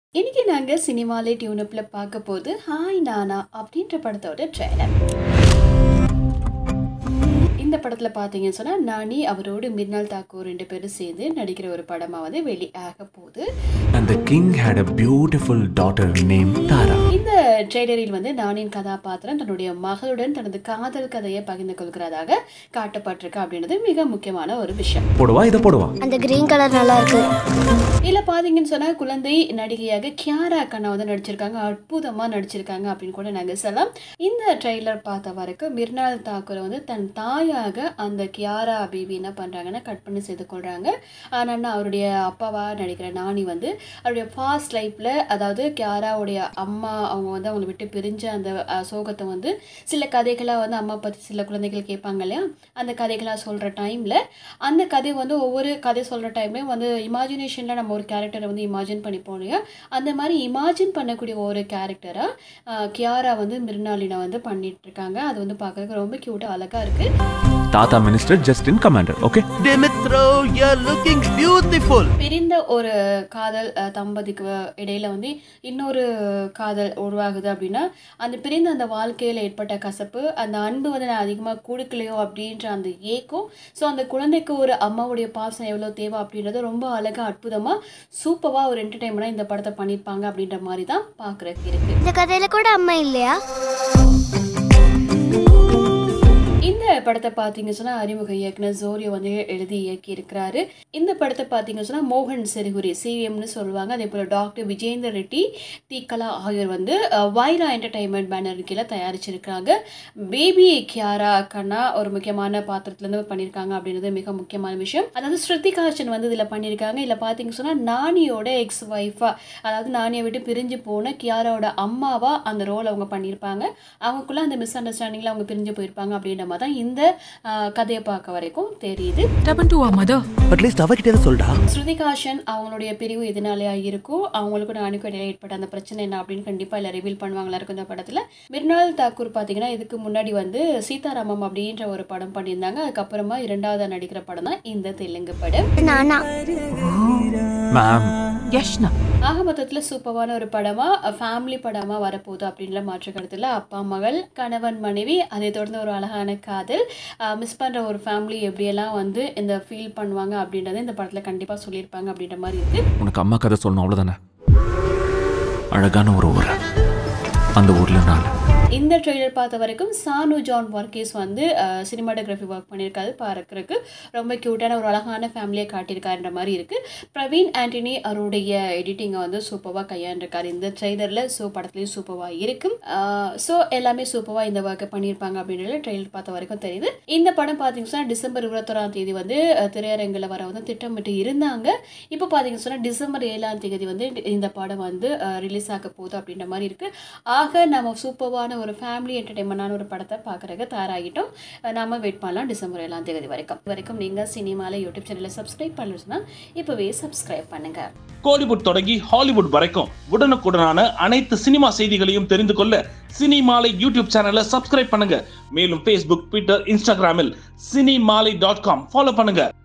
இன்னைக்கு நாங்க சினிமாலே டியூனப்ல பார்க்க போது ஹாய் நானா அப்படின்ற படத்தோட ட்ரெய்லர் இந்த படத்துல பார்த்தீங்கன்னு சொன்னா நானி அவரோடு மிர்னால் தாக்கூர் ரெண்டு பேரும் சேர்ந்து நடிக்கிற ஒரு படமா வந்து வெளியாக போகுது And the king had a beautiful daughter named Tara. இந்த ட்ரெய்லரில் வந்து நானின் கதாபாத்திரம் தன்னுடைய மகளுடன் தனது காதல் கதையை பகிர்ந்து கொள்கிறதாக காட்டப்பட்டிருக்கு அப்படின்றது மிக முக்கியமான ஒரு விஷயம் போடுவா இதை போடுவா அந்த கிரீன் கலர் நல்லா இருக்கு இல்ல பாத்தீங்கன்னு சொன்னா குழந்தை நடிகையாக கியாரா கண்ணா வந்து நடிச்சிருக்காங்க அற்புதமா நடிச்சிருக்காங்க அப்படின்னு கூட நாங்க சொல்லலாம் இந்த ட்ரெய்லர் பார்த்த வரைக்கும் மிர்னால் தாக்கூர் வந்து தன் தாயாக அந்த கியாரா பேபி என்ன பண்றாங்கன்னா கட் பண்ணி செய்து கொள்றாங்க ஆனால் அவருடைய அப்பாவா நடிக்கிற நானி வந்து அவருடைய ஃபாஸ்ட் லைஃப்ல அதாவது கியாராவுடைய அம்மா அவங்க வந்து அவங்களை விட்டு பிரிஞ்ச அந்த அஹ், சோகத்தை வந்து சில கதைகளாக வந்து அம்மா பற்றி சில குழந்தைகள் கேட்பாங்க இல்லையா அந்த கதைகளாக சொல்கிற டைமில் அந்த கதை வந்து ஒவ்வொரு கதை சொல்கிற டைம்லையும் வந்து இமேஜினேஷனில் நம்ம ஒரு கேரக்டரை வந்து இமேஜின் பண்ணிப்போம் இல்லையா அந்த மாதிரி இமேஜின் பண்ணக்கூடிய ஒரு கேரக்டராக கியாரா வந்து மிருனாலினா வந்து பண்ணிட்டு இருக்காங்க அது வந்து பார்க்கறதுக்கு ரொம்ப க்யூட்டாக அழகாக இருக்குது தாத்தா minister Justin commander okay Dimitro, you're looking beautiful. பிரிந்த ஒரு காதல் அஹ், தம்பதிக்கு வ- இடையில வந்து இன்னொரு காதல் உருவாகுது அப்படின்னா அந்த பிரிந்த அந்த வாழ்க்கையில் ஏற்பட்ட கசப்பு அந்த அன்பு வந்து நான் அதிகமாக கொடுக்கலையோ அப்படின்ற அந்த ஏக்கம் ஸோ அந்த குழந்தைக்கு ஒரு அம்மாவுடைய பாசம் எவ்வளோ தேவை அப்படின்றது ரொம்ப அழகாக அற்புதமாக சூப்பராக ஒரு என்டர்டைன்மெண்ட்டாக இந்த படத்தை பண்ணியிருப்பாங்க அப்படின்ற மாதிரி தான் பார்க்குறதுக்கு இருக்குது இந்த கதையில கூட அம்மா இல்லையா இந்த படத்தை பார்த்தீங்க சொன்னா அறிமுக இயக்குனர் ஜோரியோ வந்து எழுதி இயக்கி இருக்கிறாரு இந்த படத்தை பார்த்தீங்க சொன்னா மோகன் செருகுரி சிஎம்னு சொல்லுவாங்க அதே போல டாக்டர் விஜேந்தர் ரெட்டி தீக்கலா ஆகியோர் வந்து அஹ், வைரா என்டர்டைன்மெண்ட் பேனர் கீழே தயாரிச்சிருக்காங்க பேபி கியாரா கண்ணா ஒரு முக்கியமான பாத்திரத்துலேருந்து பண்ணியிருக்காங்க அப்படின்றது மிக முக்கியமான விஷயம் அதாவது ஸ்ருதிகாஷன் வந்து இதில் பண்ணியிருக்காங்க இதில் பார்த்தீங்க சொன்னா நானியோட எக்ஸ் ஒய்ஃபா அதாவது நானியை விட்டு பிரிஞ்சு போன கியாராவோட அம்மாவா அந்த ரோல் அவங்க பண்ணியிருப்பாங்க அவங்களுக்குள்ள அந்த மிஸ் அண்டர்ஸ்டாண்டிங்கில் அவங்க பிரிஞ்சு போயிருப்பாங்க அப்படின்ற மாதிரி தான் இந்த ஆஹ், கதையை பார்க்க வரைக்கும் தெரியுது happened to our mother? At least அவகிட்ட சொல்டா ஸ்ருதிகாஷன் அவங்களுடைய பிரிவு எதனாலயா இருக்கும் அவங்களுக்கும் நானுக்கும் இடையில ஏற்பட்ட அந்த பிரச்சனை என்ன அப்படின்னு கண்டிப்பா இல்லை ரிவீல் பண்ணுவாங்களா இருக்கும் இந்த படத்துல மிர்னால் தாக்கூர் பாத்தீங்கன்னா இதுக்கு முன்னாடி வந்து சீதாராமம் அப்படின்ற ஒரு படம் பண்ணியிருந்தாங்க அதுக்கப்புறமா இரண்டாவது நடிக்கிற படம் தான் இந்த தெலுங்கு படம் நானா மேம் Yashna. ஆக மொத்தத்தில் சூப்பரான ஒரு படமாக ஃபேமிலி படமாக வரப்போகுது அப்படின்ற மாற்று கருத்தில் அப்பா மகள் கணவன் மனைவி அதை தொடர்ந்து ஒரு அழகான காதல் மிஸ் பண்ணுற ஒரு ஃபேமிலி எப்படியெல்லாம் வந்து இந்த ஃபீல் பண்ணுவாங்க அப்படின்றத இந்த படத்தில் கண்டிப்பாக சொல்லியிருப்பாங்க அப்படின்ற மாதிரி இருக்குது உனக்கு அம்மா கதை சொல்லணும் அவ்வளோதானே அழகான ஒரு ஊர் அந்த ஊர்ல நான் இந்த ட்ரெய்லர் பார்த்த வரைக்கும் சானு ஜான் வர்க்கீஸ் வந்து சினிமாட்டோகிராஃபி ஒர்க் பண்ணியிருக்காரு பார்க்கறதுக்கு ரொம்ப க்யூட்டான ஒரு அழகான ஃபேமிலியை காட்டியிருக்காருன்ற மாதிரி இருக்குது பிரவீன் ஆண்டனி அவருடைய எடிட்டிங்கை வந்து சூப்பராக கையாண்டிருக்காரு இந்த ட்ரெய்லரில் ஸோ படத்துலேயும் சூப்பராக இருக்கும் ஸோ எல்லாமே சூப்பராக இந்த ஒர்க்கை பண்ணியிருப்பாங்க அப்படின்றது ட்ரெய்லர் பார்த்த வரைக்கும் தெரியுது இந்த படம் பார்த்தீங்கன்னா டிசம்பர் இருபத்தொராம் தேதி வந்து அஹ், திரையரங்கில் வர வந்து திட்டமிட்டு இருந்தாங்க இப்போ பார்த்தீங்கன்னு சொன்னால் டிசம்பர் ஏழாம் தேதி வந்து இந்த படம் வந்து ரிலீஸ் ஆக போகுது அப்படின்ற மாதிரி இருக்குது ஆக நம்ம சூப்பரான ஒரு ஃபேமிலி என்டர்டைன்மெண்டான ஒரு படத்தை பார்க்குறதுக்கு தயாராகிட்டோம் அஹ் நாம வெயிட் பண்ணலாம் டிசம்பர் ஏழாம் தேதி வரைக்கும் இது வரைக்கும் நீங்கள் சினிமாவில் யூடியூப் சேனலை சப்ஸ்கிரைப் பண்ணலன்னா இப்போவே சப்ஸ்கிரைப் பண்ணுங்கள் கோலிவுட் தொடங்கி ஹாலிவுட் வரைக்கும் உடனுக்குடனான அனைத்து சினிமா செய்திகளையும் தெரிந்து கொள்ள சினிமாலை யூடியூப் சேனலை சப்ஸ்கிரைப் பண்ணுங்க மேலும் ஃபேஸ்புக் ட்விட்டர் இன்ஸ்டாகிராமில் சினிமாலை டாட் காம் ஃபாலோ பண்ணுங்க